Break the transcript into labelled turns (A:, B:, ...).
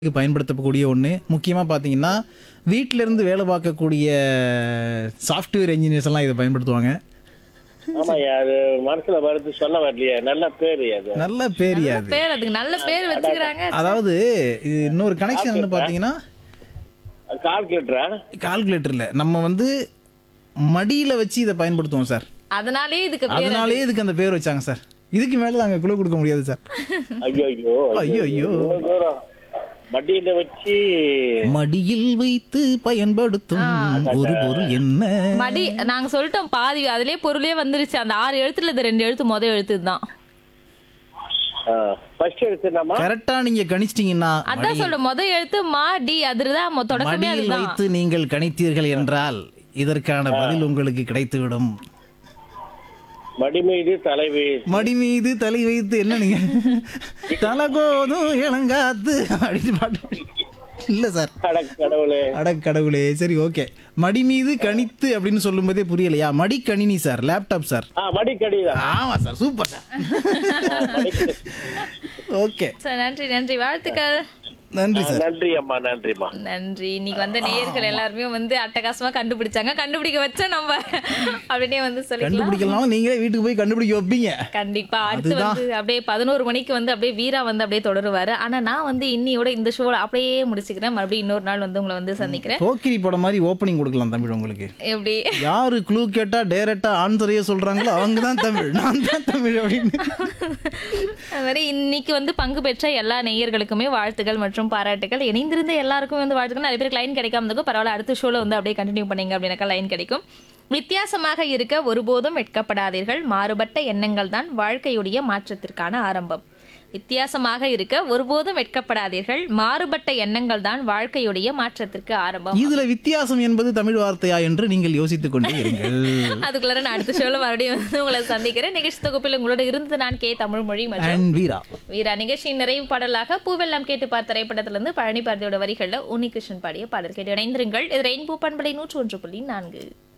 A: இதுக்கு பயன்படுத்தக்கூடிய ஒன்று முக்கியமாக பார்த்தீங்கன்னா வீட்டில இருந்து வேலை பார்க்கக்கூடிய சாஃப்ட்வேர் இன்ஜினியர்ஸ் எல்லாம் இதை பயன்படுத்துவாங்க
B: ஆமாய்யா அது மனசுல வருது சொல்ல வரலையே நல்ல பேரு அது
A: நல்ல பேரியா அது
C: பேர் அதுக்கு நல்ல பேர் வச்சுக்கிறாங்க
A: அதாவது இது இன்னொரு கனெக்ஷன் வந்து பார்த்தீங்கன்னா
B: கால்குலேட்டரா
A: கால்குலேட்டரில் நம்ம வந்து மடியில் வச்சு இதை பயன்படுத்துவோம் சார்
C: அதனாலே இதுக்கு பேர்
A: அதனாலேயே இதுக்கு அந்த பேர் வச்சாங்க சார் இதுக்கு மேலே நாங்கள் குழு கொடுக்க முடியாது சார்
B: ஐயோ ஐயோ
A: ஐயோ, ஐயோ.
B: இவ்வளவு தூரம் மடியில வச்சு
A: மடியில் வைத்து பயன்படுத்தும் ஒரு பொருள் என்ன
C: மடி நாங்க சொல்லிட்டோம் பாதி அதுலயே பொருளே வந்துருச்சு அந்த ஆறு எழுத்துல இது ரெண்டு எழுத்து முத எழுத்து தான்
B: ஃபர்ஸ்ட் எடுத்துனாமா
A: கரெக்டா நீங்க கணிச்சிட்டீங்கன்னா
C: அதான் சொல்ற முத எழுத்து மா டி அதுதான் மொ- தொடக்கமே
A: மடியில்
C: அதுதான்
A: வைத்து நீங்கள் கணித்தீர்கள் என்றால் இதற்கான பதில் உங்களுக்கு கிடைத்துவிடும்
B: மடி மீது தலைவி
A: மடி மீது தலை வைத்து என்ன நீங்க தலகோதும் இளங்காத்து அப்படின்னு பாட்டு இல்ல சார்
B: கடவுளே
A: அட கடவுளே சரி ஓகே மடி மீது கணித்து அப்படின்னு சொல்லும்போதே புரியலையா மடி கணினி சார் லேப்டாப் சார்
B: ஆ மடிக்கடிதான்
A: ஆமா சார் சூப்பர் சார் ஓகே
C: சரி, நன்றி நன்றி வாழ்த்துக்கள்
A: நன்றி சார்
B: நன்றி அம்மா நன்றிம்மா
C: நன்றி இன்னைக்கு வந்த நேயர்கள் எல்லாருமே வந்து அட்டகாசமா கண்டுபிடிச்சாங்க கண்டுபிடிக்க வச்ச நம்ம அப்படின்னே வந்து சொல்லிக்கலாம்
A: கண்டுபிடிக்கலாம் நீங்களே வீட்டுக்கு போய் கண்டுபிடிக்க வைப்பீங்க
C: கண்டிப்பா அடுத்து
A: அதுதான்.
C: வந்து அப்படியே பதினோரு மணிக்கு வந்து அப்படியே வீரா வந்து அப்படியே தொடருவாரு ஆனா நான் வந்து இன்னியோட இந்த ஷோ அப்படியே முடிச்சுக்கிறேன் மறுபடியும் இன்னொரு நாள் வந்து உங்களை வந்து சந்திக்கிறேன்
A: போக்கிரி படம் மாதிரி ஓப்பனிங் கொடுக்கலாம் தமிழ் உங்களுக்கு
C: எப்படி
A: யாரு க்ளூ கேட்டா டைரக்டா ஆன்சரையே சொல்றாங்களோ அவங்க தான் தமிழ் நான் தான் தமிழ் அப்படின்னு
C: அது மாதிரி இன்னைக்கு வந்து பங்கு பெற்ற எல்லா நேயர்களுக்குமே வாழ்த்துக்கள் மற்றும் பாராட்டுகள் இணைந்திருந்த எல்லாருக்கும் வந்து வாழ்த்துக்கள் நிறைய பேருக்கு லைன் கிடைக்காம இருக்கும் பரவாயில்ல அடுத்த ஷோல வந்து அப்படியே கண்டினியூ பண்ணீங்க அப்படின்னாக்கா லைன் கிடைக்கும் வித்தியாசமாக இருக்க ஒருபோதும் வெட்கப்படாதீர்கள் மாறுபட்ட எண்ணங்கள் தான் வாழ்க்கையுடைய மாற்றத்திற்கான ஆரம்பம் வித்தியாசமாக இருக்க ஒருபோதும் வெட்கப்படாதீர்கள் மாறுபட்ட எண்ணங்கள் தான் வாழ்க்கையுடைய மாற்றத்திற்கு ஆரம்பம்
A: இதுல வித்தியாசம் என்பது தமிழ் வார்த்தையா என்று நீங்கள் யோசித்துக் கொண்டே இருங்கள்
C: அதுக்குள்ளார நான் அடுத்த ஷோல மறுபடியும் வந்து உங்களை சந்திக்கிறேன் நிகழ்ச்சி தொகுப்பில் உங்களோட இருந்து நான் கே தமிழ் மொழி மற்றும்
A: அண்ட் வீரா
C: வீரா நிகழ்ச்சியின் நிறைவு பாடலாக பூவெல்லாம் கேட்டு பார்த்த திரைப்படத்திலிருந்து பழனி பாரதியோட வரிகள்ல உன்னிகிருஷ்ணன் பாடிய பாடல் கேட்டு இணைந்திருங்கள் இது ரெயின்பூ பண்பலை நூற்று ஒன்று புள்ளி நான்கு